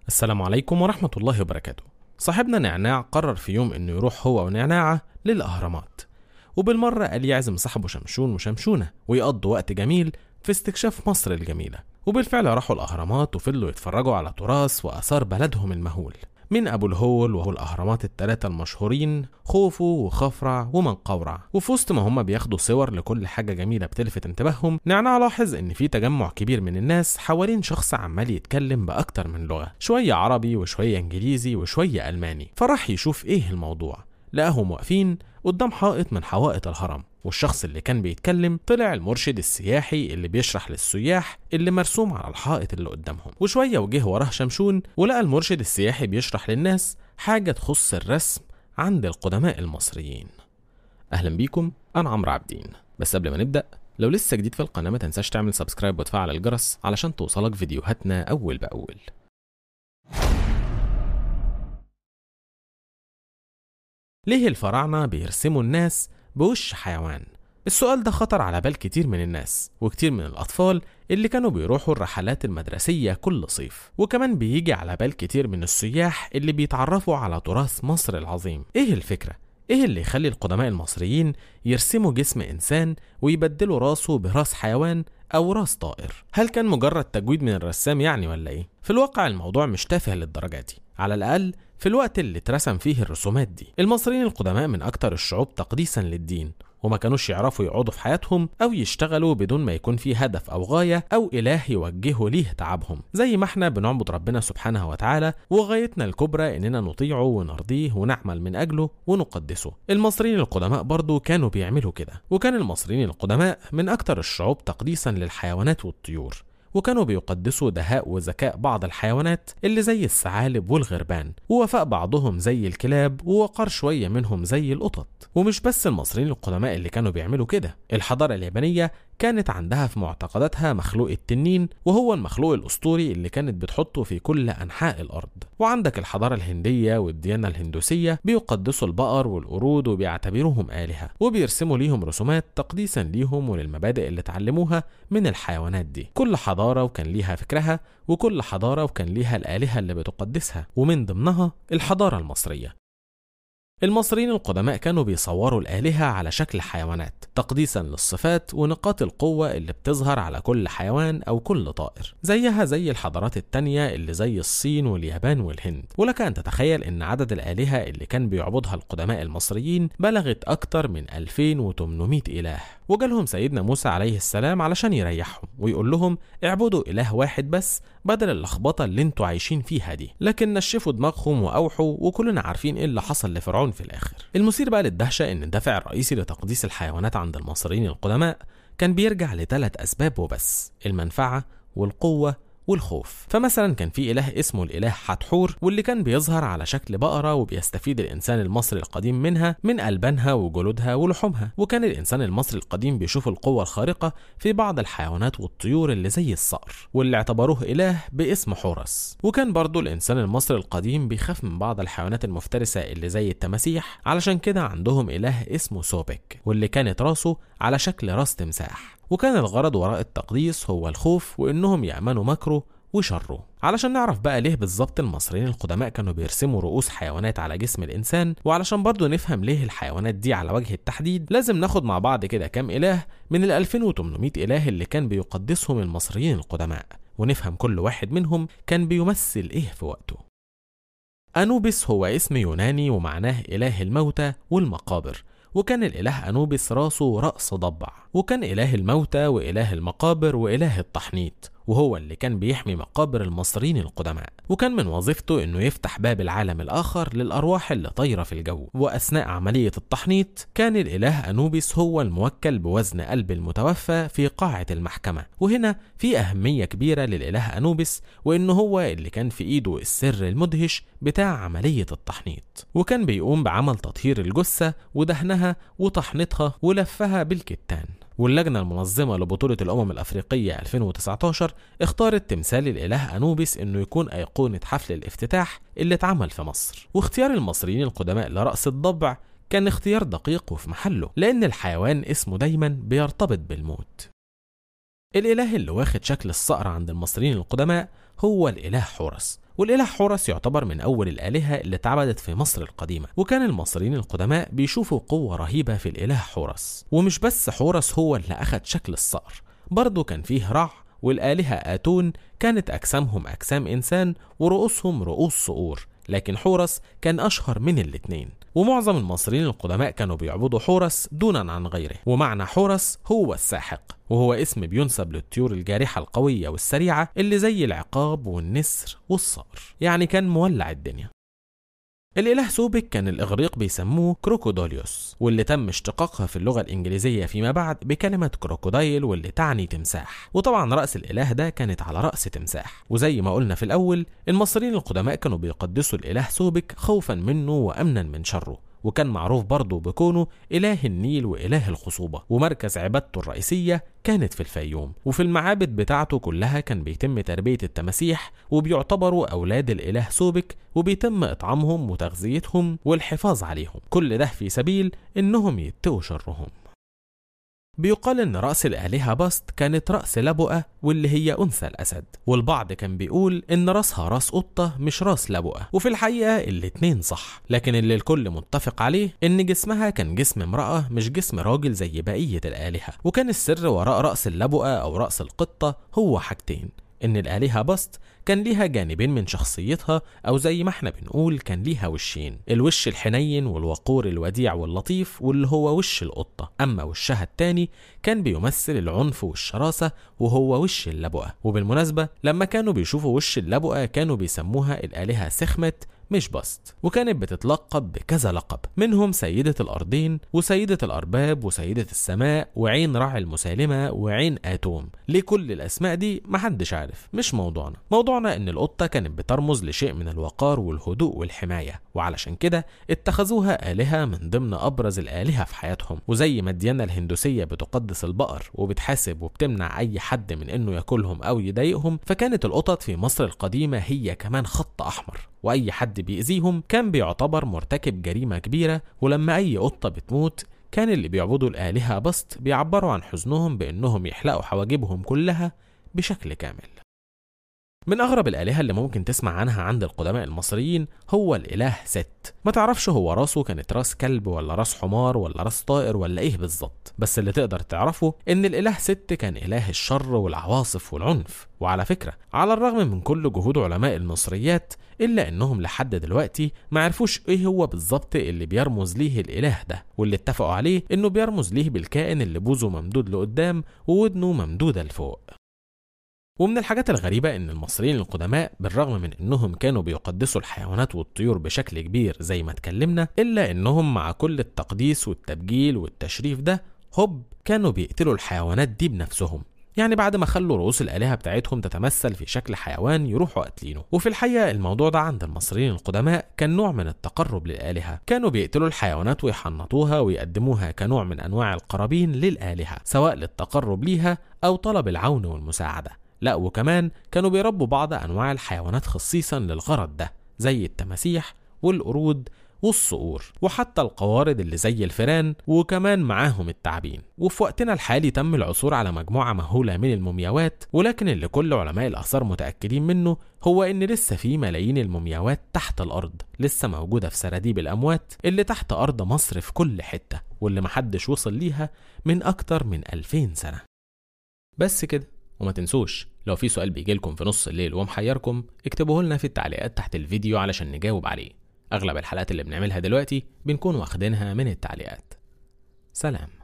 السلام عليكم ورحمة الله وبركاته صاحبنا نعناع قرر في يوم انه يروح هو ونعناعة للأهرامات وبالمرة قال يعزم صاحبه شمشون وشمشونة ويقضوا وقت جميل في استكشاف مصر الجميلة وبالفعل راحوا الأهرامات وفضلوا يتفرجوا على تراث وآثار بلدهم المهول من أبو الهول وهو الأهرامات التلاتة المشهورين خوفو وخفرع ومنقورع وفي وسط ما هم بياخدوا صور لكل حاجة جميلة بتلفت انتباههم نعناع لاحظ إن في تجمع كبير من الناس حوالين شخص عمال يتكلم بأكتر من لغة شوية عربي وشوية إنجليزي وشوية ألماني فراح يشوف إيه الموضوع لقاهم واقفين قدام حائط من حوائط الهرم والشخص اللي كان بيتكلم طلع المرشد السياحي اللي بيشرح للسياح اللي مرسوم على الحائط اللي قدامهم وشوية وجه وراه شمشون ولقى المرشد السياحي بيشرح للناس حاجة تخص الرسم عند القدماء المصريين أهلا بيكم أنا عمرو عابدين بس قبل ما نبدأ لو لسه جديد في القناة ما تنساش تعمل سبسكرايب وتفعل الجرس علشان توصلك فيديوهاتنا أول بأول ليه الفراعنة بيرسموا الناس بوش حيوان؟ السؤال ده خطر على بال كتير من الناس وكتير من الأطفال اللي كانوا بيروحوا الرحلات المدرسية كل صيف وكمان بيجي على بال كتير من السياح اللي بيتعرفوا على تراث مصر العظيم إيه الفكرة؟ إيه اللي يخلي القدماء المصريين يرسموا جسم إنسان ويبدلوا راسه براس حيوان أو راس طائر؟ هل كان مجرد تجويد من الرسام يعني ولا إيه؟ في الواقع الموضوع مش تافه للدرجة دي على الأقل في الوقت اللي اترسم فيه الرسومات دي المصريين القدماء من أكتر الشعوب تقديسا للدين وما كانوش يعرفوا يقعدوا في حياتهم أو يشتغلوا بدون ما يكون في هدف أو غاية أو إله يوجهوا ليه تعبهم زي ما احنا بنعبد ربنا سبحانه وتعالى وغايتنا الكبرى إننا نطيعه ونرضيه ونعمل من أجله ونقدسه المصريين القدماء برضو كانوا بيعملوا كده وكان المصريين القدماء من أكتر الشعوب تقديسا للحيوانات والطيور وكانوا بيقدسوا دهاء وذكاء بعض الحيوانات اللي زي الثعالب والغربان ووفاء بعضهم زي الكلاب ووقار شوية منهم زي القطط ومش بس المصريين القدماء اللي كانوا بيعملوا كده الحضارة اليابانية كانت عندها في معتقداتها مخلوق التنين وهو المخلوق الأسطوري اللي كانت بتحطه في كل أنحاء الأرض وعندك الحضارة الهندية والديانة الهندوسية بيقدسوا البقر والقرود وبيعتبروهم آلهة وبيرسموا ليهم رسومات تقديسا ليهم وللمبادئ اللي اتعلموها من الحيوانات دي كل حضارة وكان ليها فكرها وكل حضارة وكان ليها الآلهة اللي بتقدسها ومن ضمنها الحضارة المصرية المصريين القدماء كانوا بيصوروا الآلهة على شكل حيوانات تقديسا للصفات ونقاط القوة اللي بتظهر على كل حيوان أو كل طائر زيها زي الحضارات التانية اللي زي الصين واليابان والهند ولك أن تتخيل أن عدد الآلهة اللي كان بيعبدها القدماء المصريين بلغت أكتر من 2800 إله وجالهم سيدنا موسى عليه السلام علشان يريحهم ويقول لهم اعبدوا إله واحد بس بدل اللخبطة اللي انتوا عايشين فيها دي لكن نشفوا دماغهم وأوحوا وكلنا عارفين ايه اللي حصل لفرعون في الآخر المثير بقى للدهشة ان الدافع الرئيسي لتقديس الحيوانات عند المصريين القدماء كان بيرجع لثلاث أسباب وبس المنفعة والقوة والخوف فمثلا كان في إله اسمه الإله حتحور واللي كان بيظهر على شكل بقرة وبيستفيد الإنسان المصري القديم منها من ألبانها وجلودها ولحومها وكان الإنسان المصري القديم بيشوف القوة الخارقة في بعض الحيوانات والطيور اللي زي الصقر واللي اعتبروه إله باسم حورس وكان برضه الإنسان المصري القديم بيخاف من بعض الحيوانات المفترسة اللي زي التماسيح علشان كده عندهم إله اسمه سوبك واللي كانت راسه على شكل راس تمساح وكان الغرض وراء التقديس هو الخوف وإنهم يأمنوا مكره وشره علشان نعرف بقى ليه بالظبط المصريين القدماء كانوا بيرسموا رؤوس حيوانات على جسم الإنسان وعلشان برضه نفهم ليه الحيوانات دي على وجه التحديد لازم ناخد مع بعض كده كام إله من ال 2800 إله اللي كان بيقدسهم المصريين القدماء ونفهم كل واحد منهم كان بيمثل إيه في وقته أنوبس هو اسم يوناني ومعناه إله الموتى والمقابر وكان الإله أنوبس راسه رأس ضبع وكان إله الموتى وإله المقابر وإله التحنيط وهو اللي كان بيحمي مقابر المصريين القدماء وكان من وظيفته انه يفتح باب العالم الاخر للارواح اللي طايره في الجو واثناء عمليه التحنيط كان الاله انوبيس هو الموكل بوزن قلب المتوفى في قاعه المحكمه وهنا في اهميه كبيره للاله انوبيس وانه هو اللي كان في ايده السر المدهش بتاع عمليه التحنيط وكان بيقوم بعمل تطهير الجثه ودهنها وتحنيطها ولفها بالكتان واللجنة المنظمة لبطولة الأمم الأفريقية 2019 اختارت تمثال الإله أنوبيس إنه يكون أيقونة حفل الافتتاح اللي اتعمل في مصر واختيار المصريين القدماء لرأس الضبع كان اختيار دقيق وفي محله لأن الحيوان اسمه دايما بيرتبط بالموت الإله اللي واخد شكل الصقر عند المصريين القدماء هو الإله حورس والإله حورس يعتبر من أول الآلهة اللي اتعبدت في مصر القديمة وكان المصريين القدماء بيشوفوا قوة رهيبة في الإله حورس ومش بس حورس هو اللي أخد شكل الصقر برضه كان فيه رع والآلهة آتون كانت أجسامهم أجسام إنسان ورؤوسهم رؤوس صقور لكن حورس كان أشهر من الاتنين ومعظم المصريين القدماء كانوا بيعبدوا حورس دونا عن غيره ومعنى حورس هو الساحق وهو اسم بينسب للطيور الجارحة القوية والسريعة اللي زي العقاب والنسر والصقر يعني كان مولع الدنيا الإله سوبك كان الإغريق بيسموه كروكودوليوس واللي تم اشتقاقها في اللغة الإنجليزية فيما بعد بكلمة كروكودايل واللي تعني تمساح وطبعا رأس الإله ده كانت على رأس تمساح وزي ما قلنا في الأول المصريين القدماء كانوا بيقدسوا الإله سوبك خوفا منه وأمنا من شره وكان معروف برضه بكونه إله النيل وإله الخصوبة ومركز عبادته الرئيسية كانت في الفيوم وفي المعابد بتاعته كلها كان بيتم تربية التماسيح وبيعتبروا أولاد الإله سوبك وبيتم إطعامهم وتغذيتهم والحفاظ عليهم كل ده في سبيل إنهم يتقوا شرهم بيقال إن رأس الآلهة باست كانت رأس لبؤة واللي هي أنثى الأسد والبعض كان بيقول إن رأسها رأس قطة مش رأس لبؤة وفي الحقيقة الاتنين صح لكن اللي الكل متفق عليه إن جسمها كان جسم امرأة مش جسم راجل زي بقية الآلهة وكان السر وراء رأس اللبؤة أو رأس القطة هو حاجتين إن الآلهة باست كان ليها جانبين من شخصيتها أو زي ما احنا بنقول كان ليها وشين الوش الحنين والوقور الوديع واللطيف واللي هو وش القطة أما وشها التاني كان بيمثل العنف والشراسة وهو وش اللبؤة وبالمناسبة لما كانوا بيشوفوا وش اللبؤة كانوا بيسموها الآلهة سخمت مش بسط وكانت بتتلقب بكذا لقب منهم سيدة الأرضين وسيدة الأرباب وسيدة السماء وعين راعي المسالمة وعين آتوم ليه كل الأسماء دي محدش عارف مش موضوعنا موضوعنا إن القطة كانت بترمز لشيء من الوقار والهدوء والحماية وعلشان كده اتخذوها آلهة من ضمن أبرز الآلهة في حياتهم وزي ما الديانة الهندوسية بتقدس البقر وبتحاسب وبتمنع أي حد من إنه ياكلهم أو يضايقهم فكانت القطط في مصر القديمة هي كمان خط أحمر وأي حد بيأذيهم كان بيعتبر مرتكب جريمة كبيرة ولما أي قطة بتموت كان اللي بيعبدوا الآلهة بسط بيعبروا عن حزنهم بإنهم يحلقوا حواجبهم كلها بشكل كامل من أغرب الآلهة اللي ممكن تسمع عنها عند القدماء المصريين هو الإله ست ما تعرفش هو راسه كانت راس كلب ولا راس حمار ولا راس طائر ولا إيه بالظبط بس اللي تقدر تعرفه إن الإله ست كان إله الشر والعواصف والعنف وعلى فكرة على الرغم من كل جهود علماء المصريات إلا إنهم لحد دلوقتي ما عرفوش إيه هو بالظبط اللي بيرمز ليه الإله ده واللي اتفقوا عليه إنه بيرمز ليه بالكائن اللي بوزه ممدود لقدام وودنه ممدودة لفوق ومن الحاجات الغريبة إن المصريين القدماء بالرغم من إنهم كانوا بيقدسوا الحيوانات والطيور بشكل كبير زي ما اتكلمنا إلا إنهم مع كل التقديس والتبجيل والتشريف ده هوب كانوا بيقتلوا الحيوانات دي بنفسهم يعني بعد ما خلوا رؤوس الآلهة بتاعتهم تتمثل في شكل حيوان يروحوا قاتلينه وفي الحقيقة الموضوع ده عند المصريين القدماء كان نوع من التقرب للآلهة كانوا بيقتلوا الحيوانات ويحنطوها ويقدموها كنوع من أنواع القرابين للآلهة سواء للتقرب ليها أو طلب العون والمساعدة لا وكمان كانوا بيربوا بعض أنواع الحيوانات خصيصا للغرض ده زي التماسيح والقرود والصقور وحتى القوارض اللي زي الفئران وكمان معاهم التعابين وفي وقتنا الحالي تم العثور على مجموعة مهولة من المومياوات ولكن اللي كل علماء الآثار متأكدين منه هو إن لسه في ملايين المومياوات تحت الأرض لسه موجودة في سراديب الأموات اللي تحت أرض مصر في كل حتة واللي محدش وصل ليها من أكتر من 2000 سنة بس كده وما تنسوش لو في سؤال بيجيلكم في نص الليل ومحيركم اكتبوه لنا في التعليقات تحت الفيديو علشان نجاوب عليه أغلب الحلقات اللي بنعملها دلوقتي بنكون واخدينها من التعليقات سلام